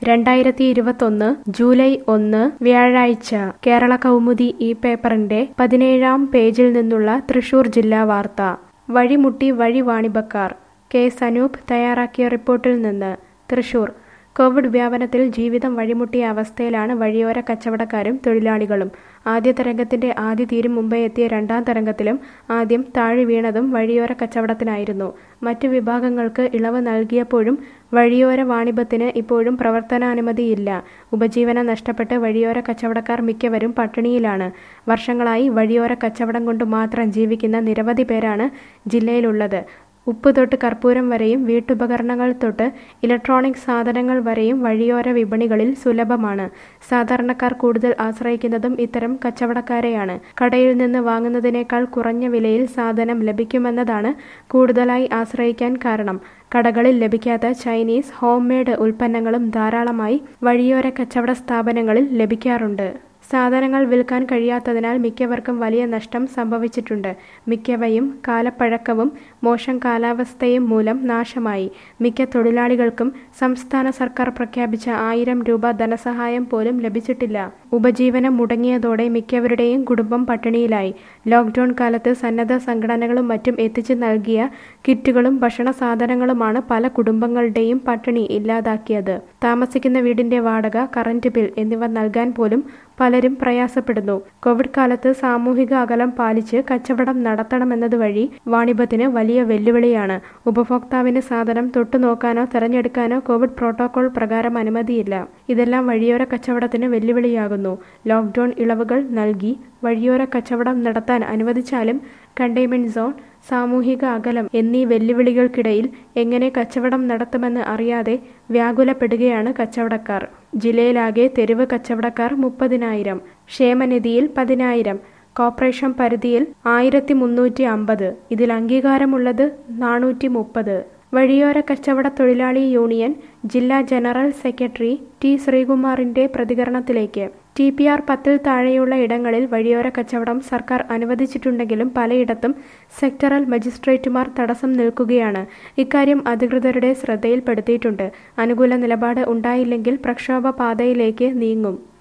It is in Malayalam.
രണ്ടായിരത്തി ഇരുപത്തൊന്ന് ജൂലൈ ഒന്ന് വ്യാഴാഴ്ച കേരള കൗമുദി ഈ പേപ്പറിന്റെ പതിനേഴാം പേജിൽ നിന്നുള്ള തൃശൂർ ജില്ലാ വാർത്ത വഴിമുട്ടി വഴി വാണിഭക്കാർ കെ സനൂപ് തയ്യാറാക്കിയ റിപ്പോർട്ടിൽ നിന്ന് തൃശൂർ കോവിഡ് വ്യാപനത്തിൽ ജീവിതം വഴിമുട്ടിയ അവസ്ഥയിലാണ് വഴിയോര കച്ചവടക്കാരും തൊഴിലാളികളും ആദ്യ തരംഗത്തിന്റെ ആദ്യ തീരും മുമ്പേ എത്തിയ രണ്ടാം തരംഗത്തിലും ആദ്യം താഴെ വീണതും വഴിയോര കച്ചവടത്തിനായിരുന്നു മറ്റു വിഭാഗങ്ങൾക്ക് ഇളവ് നൽകിയപ്പോഴും വഴിയോര വാണിഭത്തിന് ഇപ്പോഴും പ്രവർത്തനാനുമതിയില്ല ഉപജീവനം നഷ്ടപ്പെട്ട് വഴിയോര കച്ചവടക്കാർ മിക്കവരും പട്ടിണിയിലാണ് വർഷങ്ങളായി വഴിയോര കച്ചവടം കൊണ്ട് മാത്രം ജീവിക്കുന്ന നിരവധി പേരാണ് ജില്ലയിലുള്ളത് ഉപ്പ് തൊട്ട് കർപ്പൂരം വരെയും വീട്ടുപകരണങ്ങൾ തൊട്ട് ഇലക്ട്രോണിക് സാധനങ്ങൾ വരെയും വഴിയോര വിപണികളിൽ സുലഭമാണ് സാധാരണക്കാർ കൂടുതൽ ആശ്രയിക്കുന്നതും ഇത്തരം കച്ചവടക്കാരെയാണ് കടയിൽ നിന്ന് വാങ്ങുന്നതിനേക്കാൾ കുറഞ്ഞ വിലയിൽ സാധനം ലഭിക്കുമെന്നതാണ് കൂടുതലായി ആശ്രയിക്കാൻ കാരണം കടകളിൽ ലഭിക്കാത്ത ചൈനീസ് ഹോം മെയ്ഡ് ഉൽപ്പന്നങ്ങളും ധാരാളമായി വഴിയോര കച്ചവട സ്ഥാപനങ്ങളിൽ ലഭിക്കാറുണ്ട് സാധനങ്ങൾ വിൽക്കാൻ കഴിയാത്തതിനാൽ മിക്കവർക്കും വലിയ നഷ്ടം സംഭവിച്ചിട്ടുണ്ട് മിക്കവയും കാലപ്പഴക്കവും മോശം കാലാവസ്ഥയും മൂലം നാശമായി മിക്ക തൊഴിലാളികൾക്കും സംസ്ഥാന സർക്കാർ പ്രഖ്യാപിച്ച ആയിരം രൂപ ധനസഹായം പോലും ലഭിച്ചിട്ടില്ല ഉപജീവനം മുടങ്ങിയതോടെ മിക്കവരുടെയും കുടുംബം പട്ടിണിയിലായി ലോക്ക്ഡൌൺ കാലത്ത് സന്നദ്ധ സംഘടനകളും മറ്റും എത്തിച്ചു നൽകിയ കിറ്റുകളും ഭക്ഷണ സാധനങ്ങളുമാണ് പല കുടുംബങ്ങളുടെയും പട്ടിണി ഇല്ലാതാക്കിയത് താമസിക്കുന്ന വീടിന്റെ വാടക കറന്റ് ബിൽ എന്നിവ നൽകാൻ പോലും പലരും പ്രയാസപ്പെടുന്നു കോവിഡ് കാലത്ത് സാമൂഹിക അകലം പാലിച്ച് കച്ചവടം നടത്തണമെന്നത് വഴി വാണിഭത്തിന് വലിയ വെല്ലുവിളിയാണ് ഉപഭോക്താവിന് സാധനം തൊട്ടുനോക്കാനോ തെരഞ്ഞെടുക്കാനോ കോവിഡ് പ്രോട്ടോകോൾ പ്രകാരം അനുമതിയില്ല ഇതെല്ലാം വഴിയോര കച്ചവടത്തിന് വെല്ലുവിളിയാകുന്നു ലോക്ക്ഡൌൺ ഇളവുകൾ നൽകി വഴിയോര കച്ചവടം നടത്താൻ അനുവദിച്ചാലും കണ്ടെയ്ൻമെന്റ് സോൺ സാമൂഹിക അകലം എന്നീ വെല്ലുവിളികൾക്കിടയിൽ എങ്ങനെ കച്ചവടം നടത്തുമെന്ന് അറിയാതെ വ്യാകുലപ്പെടുകയാണ് കച്ചവടക്കാർ ജില്ലയിലാകെ തെരുവ് കച്ചവടക്കാർ മുപ്പതിനായിരം ക്ഷേമനിധിയിൽ പതിനായിരം കോർപ്പറേഷൻ പരിധിയിൽ ആയിരത്തി മുന്നൂറ്റി അമ്പത് ഇതിൽ അംഗീകാരമുള്ളത് നാനൂറ്റി മുപ്പത് വഴിയോര കച്ചവട തൊഴിലാളി യൂണിയൻ ജില്ലാ ജനറൽ സെക്രട്ടറി ടി ശ്രീകുമാറിന്റെ പ്രതികരണത്തിലേക്ക് ടി പി ആർ പത്തിൽ താഴെയുള്ള ഇടങ്ങളിൽ വഴിയോര കച്ചവടം സർക്കാർ അനുവദിച്ചിട്ടുണ്ടെങ്കിലും പലയിടത്തും സെക്ടറൽ മജിസ്ട്രേറ്റുമാർ തടസ്സം നിൽക്കുകയാണ് ഇക്കാര്യം അധികൃതരുടെ ശ്രദ്ധയിൽപ്പെടുത്തിയിട്ടുണ്ട് അനുകൂല നിലപാട് ഉണ്ടായില്ലെങ്കിൽ പ്രക്ഷോഭ പാതയിലേക്ക് നീങ്ങും